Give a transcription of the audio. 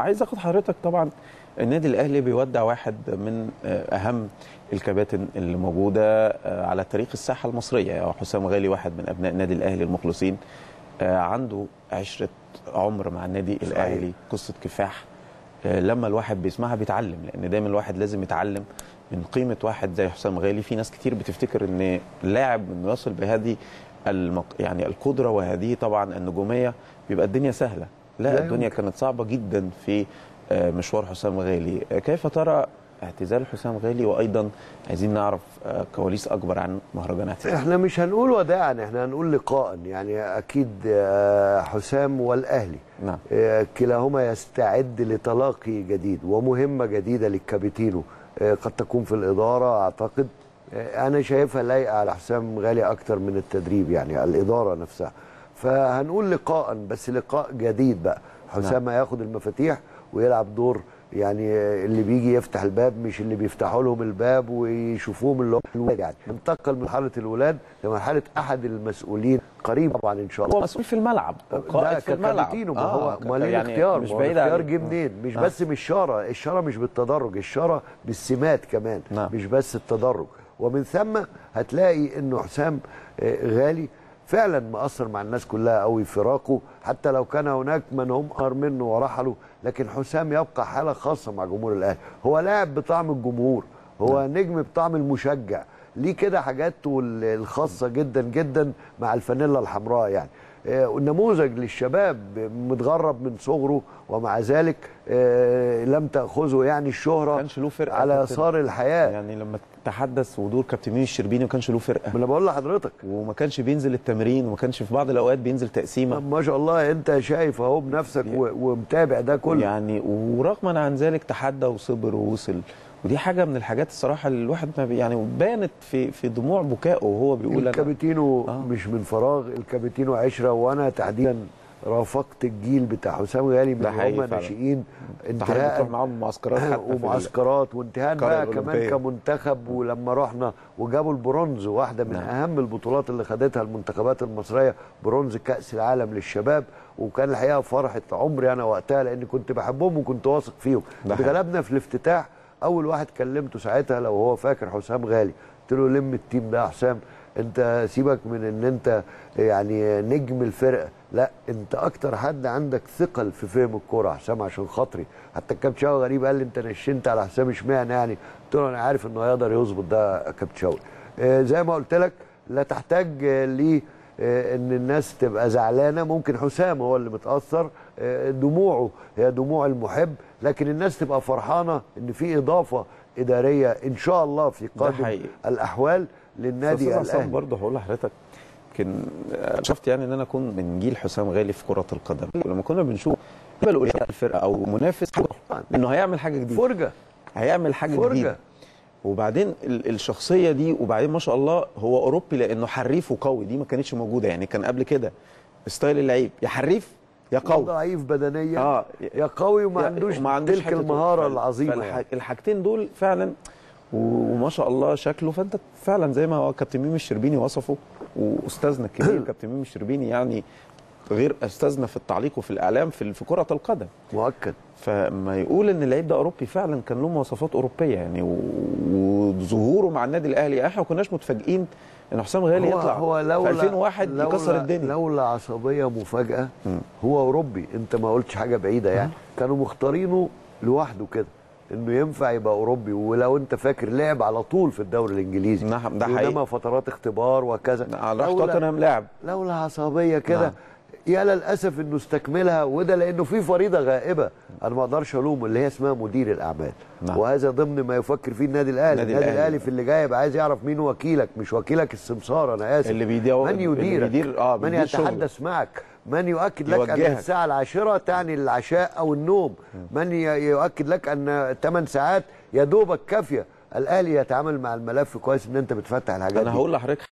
عايز اخد حضرتك طبعا النادي الاهلي بيودع واحد من آه، اهم الكباتن اللي موجوده آه، على تاريخ الساحه المصريه يعني حسام غالي واحد من ابناء النادي الاهلي المخلصين آه، عنده عشره عمر مع النادي صحيح. الاهلي قصه كفاح آه، لما الواحد بيسمعها بيتعلم لان دايما الواحد لازم يتعلم من قيمه واحد زي حسام غالي في ناس كتير بتفتكر ان لاعب انه يصل بهذه المق... يعني القدره وهذه طبعا النجوميه بيبقى الدنيا سهله لا, لا الدنيا يمكن. كانت صعبه جدا في آه، مشوار حسام غالي آه، كيف ترى اعتزال حسام غالي وايضا عايزين نعرف آه، كواليس اكبر عن مهرجان اعتزال احنا مش هنقول وداعا احنا هنقول لقاء يعني اكيد آه، حسام والاهلي نعم آه، كلاهما يستعد لتلاقي جديد ومهمه جديده للكابيتينو آه، قد تكون في الاداره اعتقد آه، انا شايفها لايقه على حسام غالي اكتر من التدريب يعني الاداره نفسها فهنقول لقاء بس لقاء جديد بقى حسام هياخد المفاتيح ويلعب دور يعني آه، اللي بيجي يفتح الباب مش اللي بيفتحوا لهم الباب ويشوفوهم اللي هو الولاد يعني انتقل من مرحله الولاد لمرحله احد المسؤولين قريب طبعا ان شاء الله هو مسؤول في الملعب قائد ده في الملعب كابتنه ما هو ك- امال ايه يعني الاختيار مش ما هو بعيد الاختيار عن جه منين مش آه. بس من الشاره الشاره مش بالتدرج الشاره بالسمات كمان نعم. مش بس التدرج ومن ثم هتلاقي انه حسام آه، غالي فعلا مأثر مع الناس كلها قوي فراقه حتى لو كان هناك من هم أقر منه ورحلوا لكن حسام يبقى حالة خاصة مع جمهور الأهلي هو لاعب بطعم الجمهور هو نجم بطعم المشجع ليه كده حاجاته ال- الخاصة جدا جدا مع الفانيلا الحمراء يعني آه، نموذج للشباب متغرب من صغره ومع ذلك آه، لم تأخذه يعني ما الشهرة كانش له فرقه على كابتن. يسار الحياة يعني لما تحدث ودور كابتن ميمي الشربيني ما كانش له فرقه ما انا بقول لحضرتك وما كانش بينزل التمرين وما كانش في بعض الاوقات بينزل تقسيمه ما شاء الله انت شايف اهو بنفسك و- ومتابع ده كله يعني ورغما عن ذلك تحدى وصبر ووصل ودي حاجه من الحاجات الصراحه اللي الواحد ما بي يعني بانت في في دموع بكائه وهو بيقول أنا- الكابيتينو آه. مش من فراغ الكابيتينو عشره وانا تحديدا رافقت الجيل بتاع حسام غالي من ده حقيقي هم فعلا. ناشئين انت حضرتك بتروح انتهاء معاهم معسكرات حتى في ال- ومعسكرات وانتهاء القارة بقى كمان الأولمبية. كمنتخب ولما رحنا وجابوا البرونز واحده من نعم. اهم البطولات اللي خدتها المنتخبات المصريه برونز كاس العالم للشباب وكان الحقيقه فرحه عمري انا وقتها لان كنت بحبهم وكنت واثق فيهم ده حقيقي. اتغلبنا في الافتتاح اول واحد كلمته ساعتها لو هو فاكر حسام غالي قلت له لم التيم ده يا حسام انت سيبك من ان انت يعني نجم الفرقه لا انت اكتر حد عندك ثقل في فهم الكوره يا حسام عشان خاطري حتى الكابتن شوقي غريب قال لي انت نشنت على حسام اشمعنى يعني قلت له انا عارف انه هيقدر يظبط ده يا كابتن شوقي آه، زي ما قلت لك لا تحتاج آه، ليه آه، ان الناس تبقى زعلانه ممكن حسام هو اللي متاثر آه، دموعه هي دموع المحب لكن الناس تبقى فرحانه ان في اضافه اداريه ان شاء الله في قادم حقيقي. الاحوال للنادي أستاذ عصام الاهلي برضه هقول لحضرتك يمكن أنا شفت يعني ان انا اكون من جيل حسام غالي في كره القدم لما كنا بنشوف بقى الفرقه او منافس انه هيعمل حاجه جديده فرجه هيعمل حاجه فرجة. جديده وبعدين ال- الشخصيه دي وبعدين ما شاء الله هو اوروبي لانه حريف وقوي دي ما كانتش موجوده يعني كان قبل كده ستايل اللعيب يا حريف يا قوي ضعيف بدنيا اه يا قوي وما يا- عندوش, وما عندوش تلك حتة المهاره فال- العظيمه فالح- يعني. الحاجتين دول فعلا و- وما شاء الله شكله فانت فعلا زي ما هو كابتن ميمي الشربيني وصفه واستاذنا الكبير كابتن ميمي الشربيني يعني غير استاذنا في التعليق وفي الاعلام في في كره القدم مؤكد فما يقول ان اللعيب ده اوروبي فعلا كان له مواصفات اوروبيه يعني و- وظهوره مع النادي الاهلي احنا ما كناش متفاجئين ان حسام غالي هو يطلع هو في لولا 2001 لولا يكسر الدنيا لولا عصبيه مفاجاه هو اوروبي انت ما قلتش حاجه بعيده يعني كانوا مختارينه لوحده كده انه ينفع يبقى اوروبي ولو انت فاكر لعب على طول في الدوري الانجليزي نعم، ده حقيقي. انما فترات اختبار وكذا راح لولا- توتنهام لاعب لولا عصبيه كده نعم. يا للاسف انه استكملها وده لانه في فريضه غائبه انا ما اقدرش الومه اللي هي اسمها مدير الاعمال نعم. وهذا ضمن ما يفكر فيه النادي الاهلي النادي النادي الأهلي. الاهلي في اللي جاي يبقى عايز يعرف مين وكيلك مش وكيلك السمسار انا اسف اللي بيدير- من اللي يديرك بيدير- آه، من بيدير شغله. يتحدث معك من يؤكد لك ان يوجهك. الساعه العاشره تعني العشاء او النوم من ي- يؤكد لك ان 8 ساعات يا دوبك كافيه الاهلي يتعامل مع الملف كويس ان انت بتفتح الحاجات انا دي هقول لحضرتك